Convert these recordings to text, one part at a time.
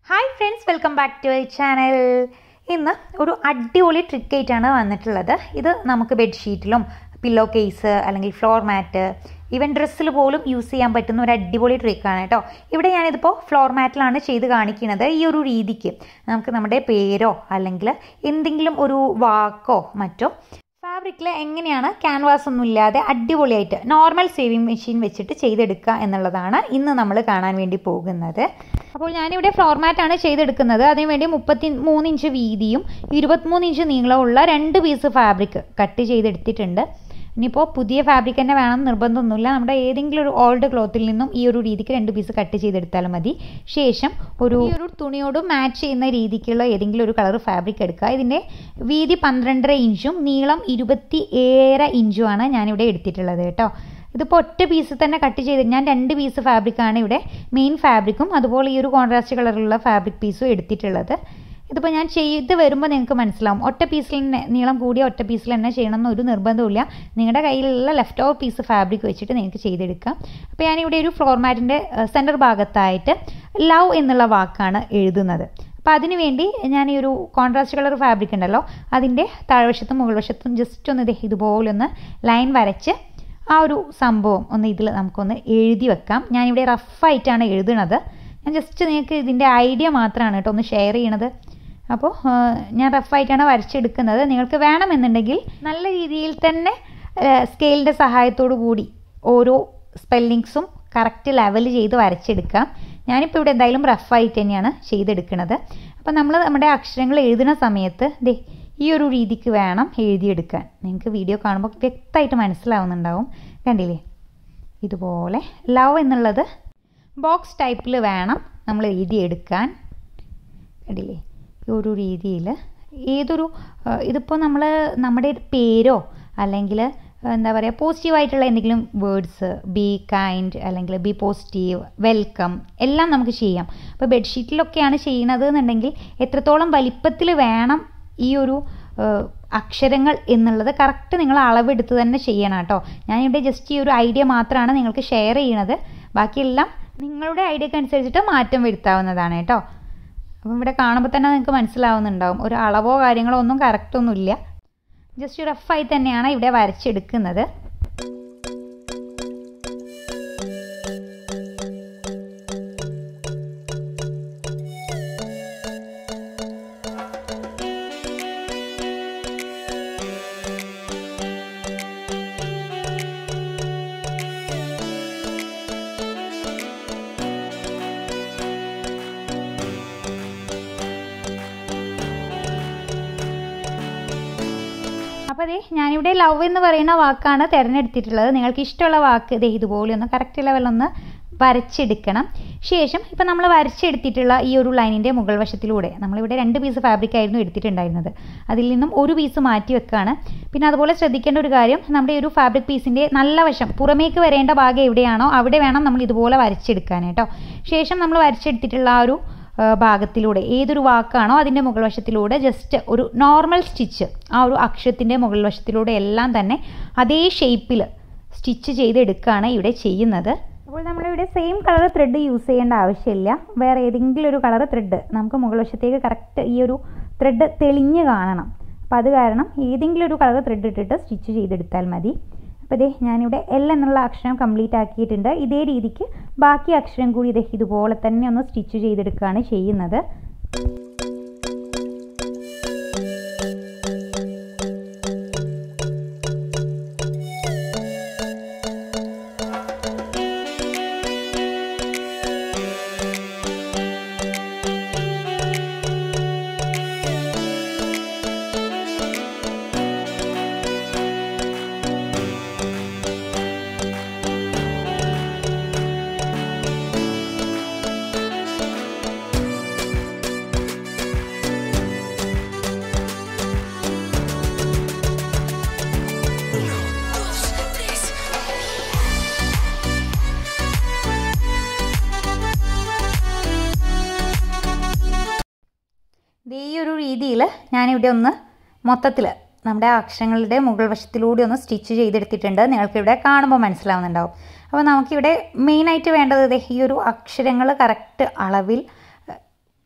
hi friends welcome back to I channel ഇന്ന് ഒരു അടിപൊളി ട്രിക്ക് ആയിട്ടാണ് വന്നിട്ടുള്ളത് ഇത് നമുക്ക് ബെഡ്ഷീറ്റിലും പില്ലോ കേസ് അല്ലെങ്കിൽ ഫ്ലോർ മാറ്റ് ഈവൻ ഡ്രസ്സിൽ പോലും യൂസ് ചെയ്യാൻ പറ്റുന്ന ഒരു അടിപൊളി ട്രിക്കാണ് കേട്ടോ ഇവിടെ ഞാനിതിപ്പോൾ ഫ്ലോർ മാറ്റിലാണ് ചെയ്ത് കാണിക്കുന്നത് ഈ ഒരു രീതിക്ക് നമുക്ക് നമ്മുടെ പേരോ അല്ലെങ്കിൽ എന്തെങ്കിലും ഒരു വാക്കോ മറ്റോ ഫാബ്രിക്കിൽ എങ്ങനെയാണ് ക്യാൻവാസ് ഒന്നും ഇല്ലാതെ അടിപൊളിയായിട്ട് നോർമൽ സേവിങ് മെഷീൻ വെച്ചിട്ട് ചെയ്തെടുക്കുക എന്നുള്ളതാണ് ഇന്ന് നമ്മൾ കാണാൻ വേണ്ടി പോകുന്നത് അപ്പോൾ ഞാനിവിടെ ഫ്ലോർ മാറ്റാണ് ചെയ്തെടുക്കുന്നത് അതിനുവേണ്ടി മുപ്പത്തി മൂന്ന് ഇഞ്ച് വീതിയും ഇരുപത്തിമൂന്ന് ഇഞ്ച് നീളമുള്ള രണ്ട് പീസ് ഫാബ്രിക് കട്ട് ചെയ്തെടുത്തിട്ടുണ്ട് ഇനിയിപ്പോൾ പുതിയ ഫാബ്രിക് തന്നെ വേണം നിർബന്ധമൊന്നുമില്ല നമ്മുടെ ഏതെങ്കിലും ഒരു ഓൾഡ് ക്ലോത്തിൽ നിന്നും ഈ ഒരു രീതിക്ക് രണ്ട് പീസ് കട്ട് ചെയ്തെടുത്താലും മതി ശേഷം ഒരു ഈ ഒരു തുണിയോട് മാച്ച് ചെയ്യുന്ന രീതിക്കുള്ള ഏതെങ്കിലും ഒരു കളർ ഫാബ്രിക് എടുക്കുക ഇതിൻ്റെ വീതി പന്ത്രണ്ടര ഇഞ്ചും നീളം ഇരുപത്തി ഏഴര ഇഞ്ചുമാണ് ഞാനിവിടെ എടുത്തിട്ടുള്ളത് കേട്ടോ ഇതിപ്പോൾ ഒറ്റ പീസ് തന്നെ കട്ട് ചെയ്ത് ഞാൻ രണ്ട് പീസ് ഫാബ്രിക്കാണ് ഇവിടെ മെയിൻ ഫാബ്രിക്കും അതുപോലെ ഈ ഒരു കോൺട്രാസ്റ്റ് കളറിലുള്ള ഫാബ്രിക് പീസും എടുത്തിട്ടുള്ളത് ഇതിപ്പോൾ ഞാൻ ചെയ്ത് വരുമ്പോൾ നിങ്ങൾക്ക് മനസ്സിലാവും ഒറ്റ പീസിൽ തന്നെ നീളം കൂടിയ ഒറ്റ പീസിൽ തന്നെ ചെയ്യണം എന്നൊരു നിർബന്ധമില്ല നിങ്ങളുടെ കയ്യിലുള്ള ലെഫ്റ്റ് ഓവർ പീസ് ഫാബ്രിക് വെച്ചിട്ട് നിങ്ങൾക്ക് ചെയ്തെടുക്കാം അപ്പോൾ ഞാനിവിടെ ഒരു ഫ്ലോർ മാറ്റിൻ്റെ സെൻറ്റർ ഭാഗത്തായിട്ട് ലവ് എന്നുള്ള വാക്കാണ് എഴുതുന്നത് അപ്പോൾ അതിന് വേണ്ടി ഞാൻ ഈ ഒരു കോൺട്രാസ്റ്റ് കളർ ഫാബ്രിക് ഉണ്ടല്ലോ അതിൻ്റെ താഴ്വശത്തും മുകൾ വശത്തും ജസ്റ്റ് ഒന്ന് ഇതുപോലെ ഒന്ന് ലൈൻ വരച്ച് ആ ഒരു സംഭവം ഒന്ന് ഇതിൽ നമുക്കൊന്ന് എഴുതി വെക്കാം ഞാനിവിടെ റഫായിട്ടാണ് എഴുതുന്നത് ഞാൻ ജസ്റ്റ് നിങ്ങൾക്ക് ഇതിൻ്റെ ഐഡിയ മാത്രമാണ് കേട്ടോ ഒന്ന് ഷെയർ ചെയ്യണത് അപ്പോൾ ഞാൻ റഫായിട്ടാണ് വരച്ചെടുക്കുന്നത് നിങ്ങൾക്ക് വേണമെന്നുണ്ടെങ്കിൽ നല്ല രീതിയിൽ തന്നെ സ്കെയിലിൻ്റെ സഹായത്തോടു കൂടി ഓരോ സ്പെല്ലിങ്സും കറക്റ്റ് ലെവൽ ചെയ്ത് വരച്ചെടുക്കാം ഞാനിപ്പോൾ ഇവിടെ എന്തായാലും റഫായിട്ട് തന്നെയാണ് ചെയ്തെടുക്കുന്നത് അപ്പോൾ നമ്മൾ നമ്മുടെ അക്ഷരങ്ങൾ എഴുതുന്ന സമയത്ത് ദേ ഈ ഒരു രീതിക്ക് വേണം എഴുതിയെടുക്കാൻ നിങ്ങൾക്ക് വീഡിയോ കാണുമ്പോൾ വ്യക്തമായിട്ട് മനസ്സിലാവുന്നുണ്ടാവും കണ്ടില്ലേ ഇതുപോലെ ലവ് എന്നുള്ളത് ബോക്സ് ടൈപ്പിൽ വേണം നമ്മൾ എഴുതിയെടുക്കാൻ കണ്ടില്ലേ ഈ ഒരു രീതിയിൽ ഏതൊരു ഇതിപ്പോൾ നമ്മൾ നമ്മുടെ പേരോ അല്ലെങ്കിൽ എന്താ പറയുക പോസിറ്റീവായിട്ടുള്ള എന്തെങ്കിലും വേർഡ്സ് ബി കൈൻഡ് അല്ലെങ്കിൽ ബി പോസിറ്റീവ് വെൽക്കം എല്ലാം നമുക്ക് ചെയ്യാം അപ്പോൾ ബെഡ്ഷീറ്റിലൊക്കെയാണ് ചെയ്യുന്നത് എന്നുണ്ടെങ്കിൽ എത്രത്തോളം വലിപ്പത്തിൽ വേണം ഈ ഒരു അക്ഷരങ്ങൾ എന്നുള്ളത് കറക്റ്റ് നിങ്ങൾ അളവെടുത്ത് തന്നെ ചെയ്യണം കേട്ടോ ഞാനിവിടെ ജസ്റ്റ് ഈ ഒരു ഐഡിയ മാത്രമാണ് നിങ്ങൾക്ക് ഷെയർ ചെയ്യണത് ബാക്കിയെല്ലാം നിങ്ങളുടെ ഐഡിയക്ക് അനുസരിച്ചിട്ട് മാറ്റം വരുത്താവുന്നതാണ് കേട്ടോ അപ്പം ഇവിടെ കാണുമ്പോൾ തന്നെ നിങ്ങൾക്ക് മനസ്സിലാവുന്നുണ്ടാവും ഒരു അളവോ കാര്യങ്ങളോ ഒന്നും കറക്റ്റൊന്നുമില്ല ജസ്റ്റ് റഫായി തന്നെയാണ് ഇവിടെ വരച്ചെടുക്കുന്നത് അപ്പോൾ അതെ ഞാനിവിടെ ലവ് എന്ന് പറയുന്ന വാക്കാണ് തിരഞ്ഞെടുത്തിട്ടുള്ളത് നിങ്ങൾക്ക് ഇഷ്ടമുള്ള വാക്ക് ഇതേ ഇതുപോലെ ഒന്ന് കറക്റ്റ് ലെവലൊന്ന് വരച്ചെടുക്കണം ശേഷം ഇപ്പം നമ്മൾ വരച്ചെടുത്തിട്ടുള്ള ഈ ഒരു ലൈനിൻ്റെ മുകൾ വശത്തിലൂടെ നമ്മളിവിടെ രണ്ട് പീസ് ഫാബ്രിക് ആയിരുന്നു എടുത്തിട്ടുണ്ടായിരുന്നത് അതിൽ നിന്നും ഒരു പീസ് മാറ്റി വെക്കുകയാണ് പിന്നെ അതുപോലെ ശ്രദ്ധിക്കേണ്ട ഒരു കാര്യം നമ്മുടെ ഒരു ഫാബ്രിക് പീസിൻ്റെ നല്ല വശം പുറമേക്ക് വരേണ്ട ഭാഗം എവിടെയാണോ അവിടെ വേണം നമ്മൾ ഇതുപോലെ വരച്ചെടുക്കാൻ കേട്ടോ ശേഷം നമ്മൾ വരച്ചെടുത്തിട്ടുള്ള ആ ഒരു ഭാഗത്തിലൂടെ ഏതൊരു വാക്കാണോ അതിൻ്റെ മുകൾ വശത്തിലൂടെ ജസ്റ്റ് ഒരു നോർമൽ സ്റ്റിച്ച് ആ ഒരു അക്ഷരത്തിൻ്റെ മുകൾ വശത്തിലൂടെ എല്ലാം തന്നെ അതേ ഷേപ്പിൽ സ്റ്റിച്ച് ചെയ്തെടുക്കുകയാണ് ഇവിടെ ചെയ്യുന്നത് അപ്പോൾ നമ്മളിവിടെ സെയിം കളർ ത്രെഡ് യൂസ് ചെയ്യേണ്ട ആവശ്യമില്ല വേറെ ഏതെങ്കിലും ഒരു കളർ ത്രെഡ് നമുക്ക് മുകൾ വശത്തേക്ക് കറക്റ്റ് ഈ ഒരു ത്രെഡ് തെളിഞ്ഞ് കാണണം അപ്പോൾ അത് കാരണം ഏതെങ്കിലും ഒരു കളർ ത്രെഡ് ഇട്ടിട്ട് സ്റ്റിച്ച് ചെയ്തെടുത്താൽ മതി അപ്പോൾ ഇതേ ഞാനിവിടെ എൽ എന്നുള്ള അക്ഷരം കംപ്ലീറ്റ് ആക്കിയിട്ടുണ്ട് ഇതേ രീതിക്ക് ബാക്കി അക്ഷരം കൂടി ഇതേ ഇതുപോലെ തന്നെ ഒന്ന് സ്റ്റിച്ച് ചെയ്തെടുക്കുകയാണ് ചെയ്യുന്നത് ഈ ഒരു രീതിയിൽ ഞാനിവിടെ ഒന്ന് മൊത്തത്തിൽ നമ്മുടെ അക്ഷരങ്ങളുടെ മുകൾ വശത്തിലൂടെ ഒന്ന് സ്റ്റിച്ച് ചെയ്തെടുത്തിട്ടുണ്ട് നിങ്ങൾക്കിവിടെ കാണുമ്പോൾ മനസ്സിലാവുന്നുണ്ടാവും അപ്പോൾ നമുക്കിവിടെ മെയിനായിട്ട് വേണ്ടത് ദേ ഈ ഒരു അക്ഷരങ്ങൾ കറക്റ്റ് അളവിൽ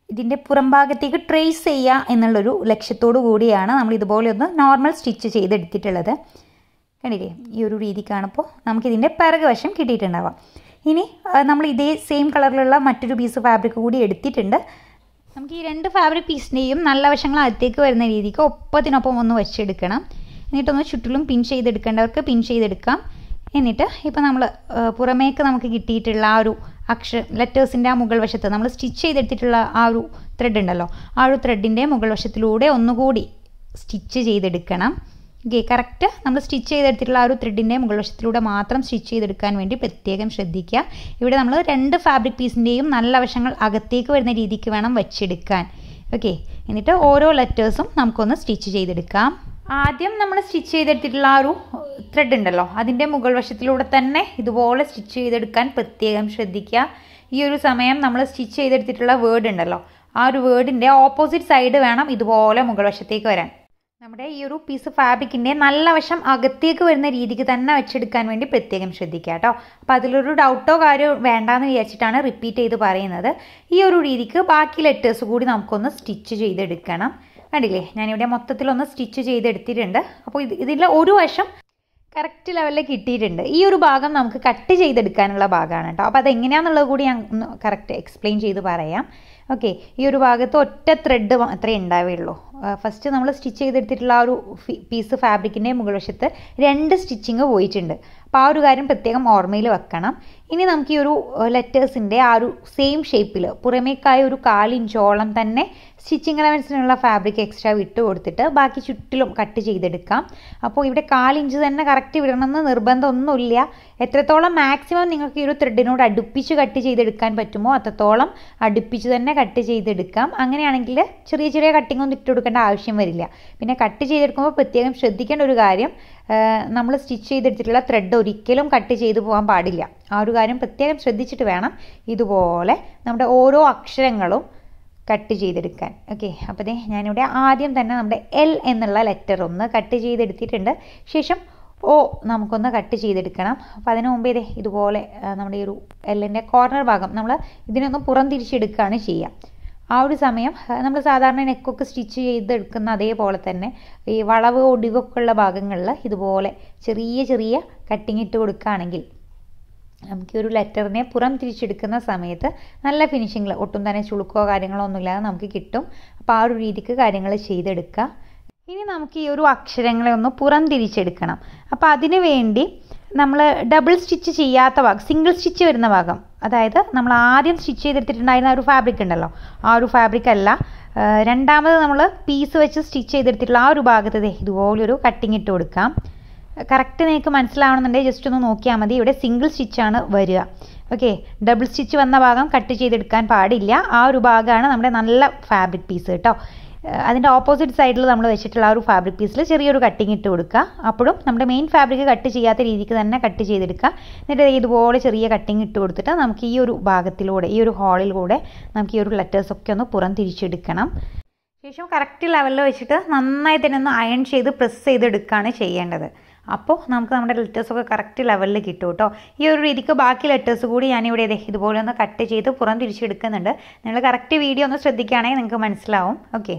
ഇതിൻ്റെ പുറം ഭാഗത്തേക്ക് ട്രേസ് ചെയ്യുക എന്നുള്ളൊരു ലക്ഷ്യത്തോടു കൂടിയാണ് നമ്മൾ ഇതുപോലെ ഒന്ന് നോർമൽ സ്റ്റിച്ച് ചെയ്തെടുത്തിട്ടുള്ളത് കണ്ടില്ലേ ഈ ഒരു രീതിക്കാണിപ്പോൾ നമുക്കിതിൻ്റെ പിറക് വശം കിട്ടിയിട്ടുണ്ടാവാം ഇനി നമ്മൾ ഇതേ സെയിം കളറിലുള്ള മറ്റൊരു പീസ് ഫാബ്രിക് കൂടി എടുത്തിട്ടുണ്ട് നമുക്ക് ഈ രണ്ട് ഫാബ്രിക് പീസിൻ്റെയും നല്ല വശങ്ങൾ അകത്തേക്ക് വരുന്ന രീതിക്ക് ഒപ്പത്തിനൊപ്പം ഒന്ന് വെച്ചെടുക്കണം എന്നിട്ടൊന്ന് ചുറ്റിലും പിൻ ചെയ്തെടുക്കേണ്ടവർക്ക് പിൻ ചെയ്തെടുക്കാം എന്നിട്ട് ഇപ്പോൾ നമ്മൾ പുറമേക്ക് നമുക്ക് കിട്ടിയിട്ടുള്ള ആ ഒരു അക്ഷര ലെറ്റേഴ്സിൻ്റെ ആ മുകൾ വശത്ത് നമ്മൾ സ്റ്റിച്ച് ചെയ്തെടുത്തിട്ടുള്ള ആ ഒരു ത്രെഡ് ഉണ്ടല്ലോ ആ ഒരു ത്രെഡിൻ്റെ മുകൾ വശത്തിലൂടെ ഒന്നുകൂടി സ്റ്റിച്ച് ചെയ്തെടുക്കണം ഓക്കെ കറക്റ്റ് നമ്മൾ സ്റ്റിച്ച് ചെയ്തെടുത്തിട്ടുള്ള ആ ഒരു ത്രെഡിൻ്റെ മുകൾ വശത്തിലൂടെ മാത്രം സ്റ്റിച്ച് ചെയ്തെടുക്കാൻ വേണ്ടി പ്രത്യേകം ശ്രദ്ധിക്കുക ഇവിടെ നമ്മൾ രണ്ട് ഫാബ്രിക് പീസിൻ്റെയും നല്ല വശങ്ങൾ അകത്തേക്ക് വരുന്ന രീതിക്ക് വേണം വെച്ചെടുക്കാൻ ഓക്കെ എന്നിട്ട് ഓരോ ലെറ്റേഴ്സും നമുക്കൊന്ന് സ്റ്റിച്ച് ചെയ്തെടുക്കാം ആദ്യം നമ്മൾ സ്റ്റിച്ച് ചെയ്തെടുത്തിട്ടുള്ള ആ ഒരു ത്രെഡ് ഉണ്ടല്ലോ അതിൻ്റെ മുകൾ വശത്തിലൂടെ തന്നെ ഇതുപോലെ സ്റ്റിച്ച് ചെയ്തെടുക്കാൻ പ്രത്യേകം ശ്രദ്ധിക്കുക ഈ ഒരു സമയം നമ്മൾ സ്റ്റിച്ച് ചെയ്തെടുത്തിട്ടുള്ള വേർഡ് ഉണ്ടല്ലോ ആ ഒരു വേർഡിൻ്റെ ഓപ്പോസിറ്റ് സൈഡ് വേണം ഇതുപോലെ മുകൾ വശത്തേക്ക് വരാൻ നമ്മുടെ ഈ ഒരു പീസ് ഫാബ്രിക്കിൻ്റെ നല്ല വശം അകത്തേക്ക് വരുന്ന രീതിക്ക് തന്നെ വെച്ചെടുക്കാൻ വേണ്ടി പ്രത്യേകം ശ്രദ്ധിക്കുക കേട്ടോ അപ്പോൾ അതിലൊരു ഡൗട്ടോ കാര്യമോ വേണ്ടാന്ന് വിചാരിച്ചിട്ടാണ് റിപ്പീറ്റ് ചെയ്ത് പറയുന്നത് ഈ ഒരു രീതിക്ക് ബാക്കി ലെറ്റേഴ്സ് കൂടി നമുക്കൊന്ന് സ്റ്റിച്ച് ചെയ്തെടുക്കണം കണ്ടില്ലേ ഞാനിവിടെ മൊത്തത്തിലൊന്ന് സ്റ്റിച്ച് ചെയ്തെടുത്തിട്ടുണ്ട് അപ്പോൾ ഇത് ഇതിൻ്റെ ഒരു വശം കറക്റ്റ് ലെവലിൽ കിട്ടിയിട്ടുണ്ട് ഈ ഒരു ഭാഗം നമുക്ക് കട്ട് ചെയ്തെടുക്കാനുള്ള ഭാഗമാണ് കേട്ടോ അപ്പോൾ അതെങ്ങനെയാണെന്നുള്ളത് കൂടി ഞാൻ ഒന്ന് കറക്റ്റ് എക്സ്പ്ലെയിൻ ചെയ്ത് പറയാം ഓക്കെ ഈ ഒരു ഭാഗത്ത് ഒറ്റ ത്രെഡ് മാത്രമേ ഉണ്ടാവുകയുള്ളൂ ഫസ്റ്റ് നമ്മൾ സ്റ്റിച്ച് ചെയ്തെടുത്തിട്ടുള്ള ആ ഒരു പീസ് ഫാബ്രിക്കിൻ്റെ മുകൾ വശത്ത് രണ്ട് സ്റ്റിച്ചിങ് പോയിട്ടുണ്ട് അപ്പോൾ ആ ഒരു കാര്യം പ്രത്യേകം ഓർമ്മയിൽ വെക്കണം ഇനി നമുക്ക് ഈ ഒരു ലെറ്റേഴ്സിൻ്റെ ആ ഒരു സെയിം ഷേപ്പിൽ പുറമേക്കായ ഒരു കാലിഞ്ചോളം തന്നെ സ്റ്റിച്ചിങ് അലവൻസിനുള്ള ഫാബ്രിക് എക്സ്ട്രാ വിട്ട് കൊടുത്തിട്ട് ബാക്കി ചുറ്റിലും കട്ട് ചെയ്തെടുക്കാം അപ്പോൾ ഇവിടെ കാലിഞ്ച് തന്നെ കറക്റ്റ് വിടണമെന്ന് നിർബന്ധമൊന്നുമില്ല എത്രത്തോളം മാക്സിമം നിങ്ങൾക്ക് ഈ ഒരു ത്രെഡിനോട് അടുപ്പിച്ച് കട്ട് ചെയ്തെടുക്കാൻ പറ്റുമോ അത്രത്തോളം അടുപ്പിച്ച് തന്നെ കട്ട് ചെയ്തെടുക്കാം അങ്ങനെയാണെങ്കിൽ ചെറിയ ചെറിയ കട്ടിംഗ് ഒന്നും ഇട്ട് കൊടുക്കേണ്ട ആവശ്യം വരില്ല പിന്നെ കട്ട് ചെയ്തെടുക്കുമ്പോൾ പ്രത്യേകം ശ്രദ്ധിക്കേണ്ട ഒരു കാര്യം നമ്മൾ സ്റ്റിച്ച് ചെയ്തെടുത്തിട്ടുള്ള ത്രെഡ് ഒരിക്കലും കട്ട് ചെയ്തു പോകാൻ പാടില്ല ആ ഒരു കാര്യം പ്രത്യേകം ശ്രദ്ധിച്ചിട്ട് വേണം ഇതുപോലെ നമ്മുടെ ഓരോ അക്ഷരങ്ങളും കട്ട് ചെയ്തെടുക്കാൻ ഓക്കെ അപ്പോൾ ദേ ഞാനിവിടെ ആദ്യം തന്നെ നമ്മുടെ എൽ എന്നുള്ള ലെറ്റർ ഒന്ന് കട്ട് ചെയ്തെടുത്തിട്ടുണ്ട് ശേഷം ഓ നമുക്കൊന്ന് കട്ട് ചെയ്തെടുക്കണം അപ്പോൾ അതിന് മുമ്പേ ഇതേ ഇതുപോലെ നമ്മുടെ ഈ ഒരു എല്ലിൻ്റെ കോർണർ ഭാഗം നമ്മൾ ഇതിനൊന്ന് പുറം തിരിച്ചെടുക്കുകയാണ് ചെയ്യുക ആ ഒരു സമയം നമ്മൾ സാധാരണ നെക്കൊക്കെ സ്റ്റിച്ച് ചെയ്തെടുക്കുന്ന അതേപോലെ തന്നെ ഈ വളവ് ഒടിവൊക്കെ ഉള്ള ഭാഗങ്ങളിൽ ഇതുപോലെ ചെറിയ ചെറിയ കട്ടിങ് ഇട്ട് കൊടുക്കുകയാണെങ്കിൽ നമുക്ക് ഒരു ലെറ്ററിനെ പുറം തിരിച്ചെടുക്കുന്ന സമയത്ത് നല്ല ഫിനിഷിങ്ങിൽ ഒട്ടും തന്നെ ചുളുക്കോ കാര്യങ്ങളോ ഒന്നും ഇല്ലാതെ നമുക്ക് കിട്ടും അപ്പോൾ ആ ഒരു രീതിക്ക് കാര്യങ്ങൾ ചെയ്തെടുക്കുക ഇനി നമുക്ക് ഈ ഒരു അക്ഷരങ്ങളെ ഒന്ന് പുറം തിരിച്ചെടുക്കണം അപ്പോൾ അതിന് വേണ്ടി നമ്മൾ ഡബിൾ സ്റ്റിച്ച് ചെയ്യാത്ത ഭാഗം സിംഗിൾ സ്റ്റിച്ച് വരുന്ന ഭാഗം അതായത് നമ്മൾ ആദ്യം സ്റ്റിച്ച് ചെയ്തെടുത്തിട്ടുണ്ടായിരുന്ന ഒരു ഫാബ്രിക് ഉണ്ടല്ലോ ആ ഒരു ഫാബ്രിക് അല്ല രണ്ടാമത് നമ്മൾ പീസ് വെച്ച് സ്റ്റിച്ച് ചെയ്തെടുത്തിട്ടുള്ള ആ ഒരു ഭാഗത്ത് ഇതുപോലൊരു കട്ടിങ് ഇട്ട് കൊടുക്കാം കറക്റ്റ് നിങ്ങൾക്ക് മനസ്സിലാവണമെന്നുണ്ടെങ്കിൽ ജസ്റ്റ് ഒന്ന് നോക്കിയാൽ മതി ഇവിടെ സിംഗിൾ സ്റ്റിച്ചാണ് വരിക ഓക്കെ ഡബിൾ സ്റ്റിച്ച് വന്ന ഭാഗം കട്ട് ചെയ്തെടുക്കാൻ പാടില്ല ആ ഒരു ഭാഗമാണ് നമ്മുടെ നല്ല ഫാബ്രിക് പീസ് കേട്ടോ അതിൻ്റെ ഓപ്പോസിറ്റ് സൈഡിൽ നമ്മൾ വെച്ചിട്ടുള്ള ആ ഒരു ഫാബ്രിക് പീസിൽ ചെറിയൊരു കട്ടിങ് ഇട്ട് കൊടുക്കുക അപ്പോഴും നമ്മുടെ മെയിൻ ഫാബ്രിക് കട്ട് ചെയ്യാത്ത രീതിക്ക് തന്നെ കട്ട് ചെയ്തെടുക്കുക എന്നിട്ട് ഇതുപോലെ ചെറിയ കട്ടിങ് ഇട്ട് കൊടുത്തിട്ട് നമുക്ക് ഈ ഒരു ഭാഗത്തിലൂടെ ഈ ഒരു ഹോളിലൂടെ നമുക്ക് ഈ ഒരു ലെറ്റേഴ്സൊക്കെ ഒന്ന് പുറം തിരിച്ചെടുക്കണം ശേഷം കറക്റ്റ് ലെവലിൽ വെച്ചിട്ട് നന്നായി തന്നെ ഒന്ന് അയൺ ചെയ്ത് പ്രസ് ചെയ്തെടുക്കുകയാണ് ചെയ്യേണ്ടത് അപ്പോൾ നമുക്ക് നമ്മുടെ ലെറ്റേഴ്സൊക്കെ കറക്റ്റ് ലെവലിൽ കിട്ടും കേട്ടോ ഈ ഒരു രീതിക്ക് ബാക്കി ലെറ്റേഴ്സ് കൂടി ഞാനിവിടെ ഇതുപോലെ ഒന്ന് കട്ട് ചെയ്ത് പുറം തിരിച്ചെടുക്കുന്നുണ്ട് നിങ്ങൾ കറക്റ്റ് വീഡിയോ ഒന്ന് ശ്രദ്ധിക്കുകയാണെങ്കിൽ നിങ്ങൾക്ക് മനസ്സിലാവും ഓക്കെ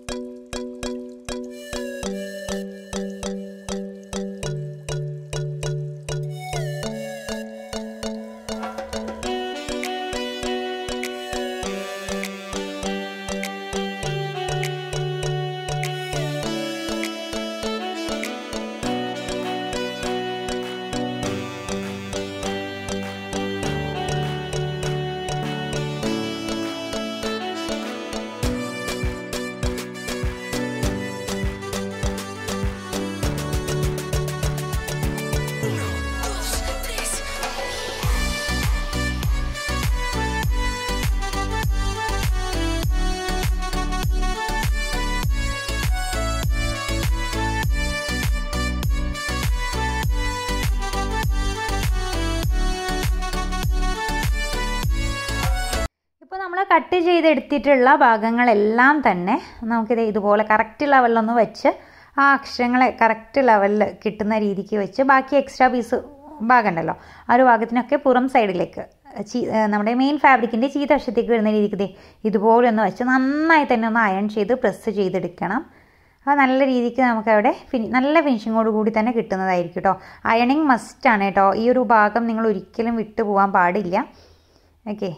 കട്ട് ചെയ്തെടുത്തിട്ടുള്ള ഭാഗങ്ങളെല്ലാം തന്നെ നമുക്കിത് ഇതുപോലെ കറക്റ്റ് ലെവലിലൊന്ന് വെച്ച് ആ അക്ഷരങ്ങളെ കറക്റ്റ് ലെവലിൽ കിട്ടുന്ന രീതിക്ക് വെച്ച് ബാക്കി എക്സ്ട്രാ പീസ് ഭാഗം ഉണ്ടല്ലോ ആ ഒരു ഭാഗത്തിനൊക്കെ പുറം സൈഡിലേക്ക് ചീ നമ്മുടെ മെയിൻ ഫാബ്രിക്കിൻ്റെ ചീത്ത വശത്തേക്ക് വരുന്ന രീതിക്ക് ദേ ഇതുപോലെ ഒന്ന് വെച്ച് നന്നായി തന്നെ ഒന്ന് അയൺ ചെയ്ത് പ്രസ് ചെയ്തെടുക്കണം അപ്പോൾ നല്ല രീതിക്ക് നമുക്കവിടെ ഫിനി നല്ല ഫിനിഷിങ്ങോട് കൂടി തന്നെ കിട്ടുന്നതായിരിക്കും കേട്ടോ അയണിങ് മസ്റ്റാണ് കേട്ടോ ഈ ഒരു ഭാഗം നിങ്ങൾ ഒരിക്കലും വിട്ടു പോകാൻ പാടില്ല ഓക്കെ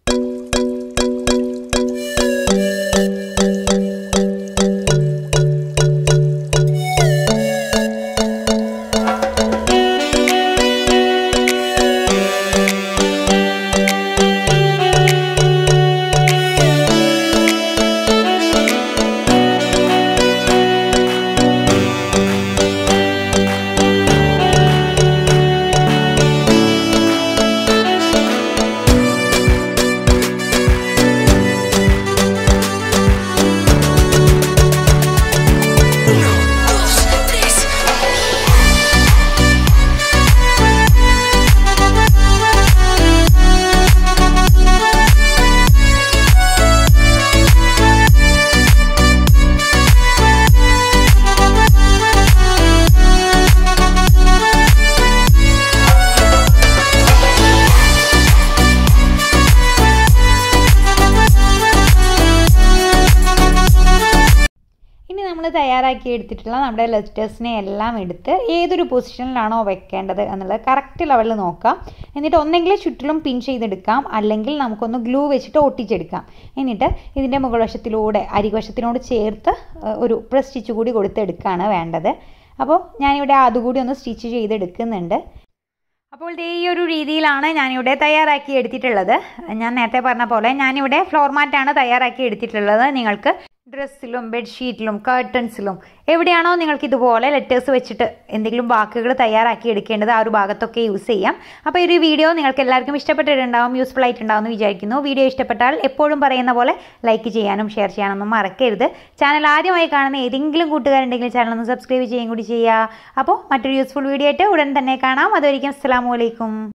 ഇനി നമ്മൾ തയ്യാറാക്കി എടുത്തിട്ടുള്ള നമ്മുടെ ലെറ്റേഴ്സിനെ എല്ലാം എടുത്ത് ഏതൊരു പൊസിഷനിലാണോ വെക്കേണ്ടത് എന്നുള്ളത് കറക്റ്റ് ലെവലിൽ നോക്കാം എന്നിട്ട് ഒന്നെങ്കിൽ ചുറ്റിലും പിൻ ചെയ്തെടുക്കാം അല്ലെങ്കിൽ നമുക്കൊന്ന് ഗ്ലൂ വെച്ചിട്ട് ഒട്ടിച്ചെടുക്കാം എന്നിട്ട് ഇതിൻ്റെ മുകൾ വശത്തിലൂടെ അരിവശത്തിനോട് ചേർത്ത് ഏഹ്, ഒരു പ്രസ് സ്റ്റിച്ച് കൂടി കൊടുത്തെടുക്കുകയാണ് വേണ്ടത് അപ്പോൾ ഞാനിവിടെ അതുകൂടി ഒന്ന് സ്റ്റിച്ച് ചെയ്തെടുക്കുന്നുണ്ട് അപ്പോൾ ദേ ഈ ഒരു രീതിയിലാണ് ഞാനിവിടെ തയ്യാറാക്കി എടുത്തിട്ടുള്ളത് ഞാൻ നേരത്തെ പറഞ്ഞ പോലെ ഞാനിവിടെ ഫ്ലോർ മാറ്റാണ് തയ്യാറാക്കി എടുത്തിട്ടുള്ളത് നിങ്ങൾക്ക് ഡ്രസ്സിലും ബെഡ്ഷീറ്റിലും കർട്ടൻസിലും എവിടെയാണോ നിങ്ങൾക്ക് ഇതുപോലെ ലെറ്റേഴ്സ് വെച്ചിട്ട് എന്തെങ്കിലും വാക്കുകൾ തയ്യാറാക്കി എടുക്കേണ്ടത് ആ ഒരു ഭാഗത്തൊക്കെ യൂസ് ചെയ്യാം അപ്പോൾ ഈ ഒരു വീഡിയോ നിങ്ങൾക്ക് എല്ലാവർക്കും ഇഷ്ടപ്പെട്ടിട്ടുണ്ടാവും യൂസ്ഫുൾ ആയിട്ടുണ്ടാവും എന്ന് വിചാരിക്കുന്നു വീഡിയോ ഇഷ്ടപ്പെട്ടാൽ എപ്പോഴും പറയുന്ന പോലെ ലൈക്ക് ചെയ്യാനും ഷെയർ ചെയ്യാനൊന്നും മറക്കരുത് ചാനൽ ആദ്യമായി കാണുന്ന ഏതെങ്കിലും കൂട്ടുകാരുണ്ടെങ്കിൽ ചാനൽ ഒന്ന് സബ്സ്ക്രൈബ് ചെയ്യുകയും കൂടി ചെയ്യുക അപ്പോൾ മറ്റൊരു യൂസ്ഫുൾ വീഡിയോ ആയിട്ട് ഉടൻ തന്നെ കാണാം അതുവരെയും അസ്സാം വലൈക്കും